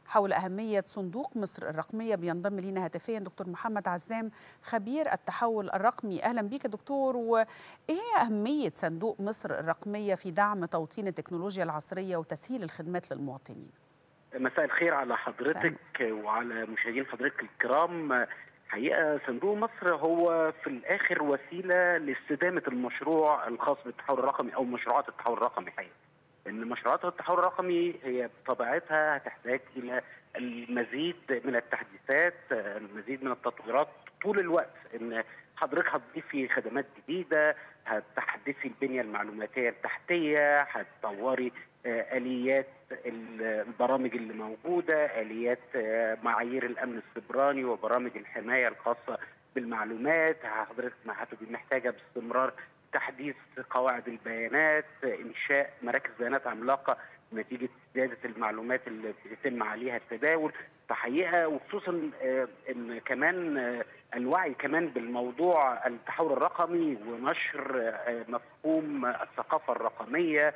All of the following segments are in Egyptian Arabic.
حول أهمية صندوق مصر الرقمية بينضم لينا هاتفيا دكتور محمد عزام خبير التحول الرقمي أهلا بك دكتور وإيه هي أهمية صندوق مصر الرقمية في دعم توطين التكنولوجيا العصرية وتسهيل الخدمات للمواطنين مساء الخير على حضرتك وعلى مشاهدين حضرتك الكرام حقيقه صندوق مصر هو في الاخر وسيله لاستدامه المشروع الخاص بالتحول الرقمي او مشروعات التحول الرقمي حقيقه. ان مشروعات التحول الرقمي هي بطبيعتها هتحتاج الى المزيد من التحديثات، المزيد من التطويرات طول الوقت ان حضرتك هتضيفي خدمات جديده، هتحدثي البنيه المعلوماتيه التحتيه، هتطوري اليات البرامج اللي موجوده، اليات معايير الامن السيبراني وبرامج الحمايه الخاصه بالمعلومات، حضرتك هتبقي محتاجه باستمرار تحديث قواعد البيانات، انشاء مراكز بيانات عملاقه نتيجه زياده المعلومات اللي بيتم عليها التداول، فحقيقه وخصوصا ان كمان الوعي كمان بالموضوع التحول الرقمي ونشر مفهوم الثقافه الرقميه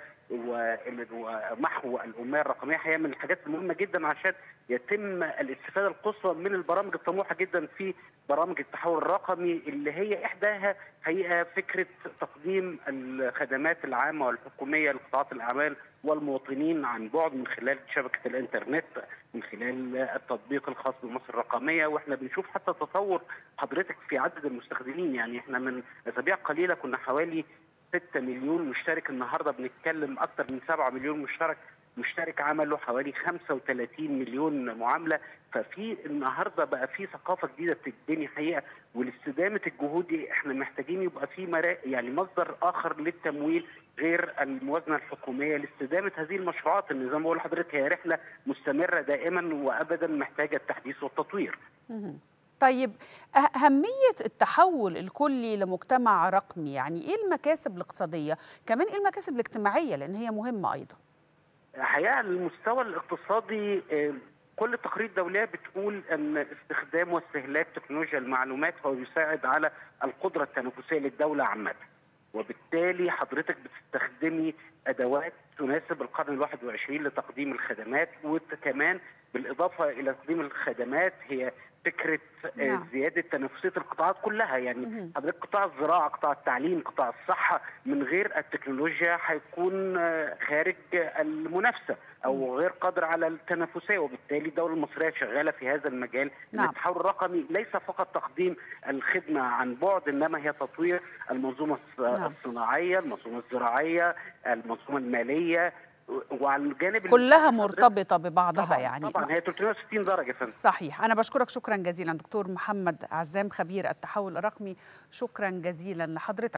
ومحو الاميه الرقميه حقيقه من الحاجات المهمه جدا عشان يتم الاستفاده القصوى من البرامج الطموحه جدا في برامج التحول الرقمي اللي هي احداها حقيقه فكره تقديم الخدمات العامه والحكوميه لقطاعات الاعمال والمواطنين عن بعد من خلال شبكه الانترنت من خلال التطبيق الخاص بمصر الرقميه واحنا بنشوف حتى تطور حضرتك في عدد المستخدمين يعني احنا من اسابيع قليله كنا حوالي 6 مليون مشترك النهارده بنتكلم اكثر من 7 مليون مشترك مشترك عمله حوالي 35 مليون معامله ففي النهارده بقى في ثقافه جديده بتتبني حقيقه ولاستدامه الجهود دي احنا محتاجين يبقى في مرا... يعني مصدر اخر للتمويل غير الموازنه الحكوميه لاستدامه هذه المشروعات اللي زي ما بقول لحضرتك هي رحله مستمره دائما وابدا محتاجه التحديث والتطوير. طيب أهمية التحول الكلي لمجتمع رقمي يعني إيه المكاسب الاقتصادية كمان إيه المكاسب الاجتماعية لأن هي مهمة أيضا حقيقة على المستوى الاقتصادي كل التقارير الدولية بتقول أن استخدام واستهلاك تكنولوجيا المعلومات هو يساعد على القدرة التنافسية للدولة عامة وبالتالي حضرتك بتستخدمي ادوات تناسب القرن الواحد والعشرين لتقديم الخدمات وكمان بالاضافه الى تقديم الخدمات هي فكره نعم. زياده تنافسيه القطاعات كلها يعني حضرتك قطاع الزراعه، قطاع التعليم، قطاع الصحه من غير التكنولوجيا هيكون خارج المنافسه او غير قادر على التنافسيه وبالتالي الدوله المصريه شغاله في هذا المجال نعم. التحول الرقمي ليس فقط تقديم الخدمه عن بعد انما هي تطوير المنظومه نعم. الصناعيه، المنظومه الزراعيه، المنظومه الماليه وعلى الجانب كلها مرتبطه ببعضها طبعًا يعني طبعا هي 360 درجه فندم صحيح انا بشكرك شكرا جزيلا دكتور محمد عزام خبير التحول الرقمي شكرا جزيلا لحضرتك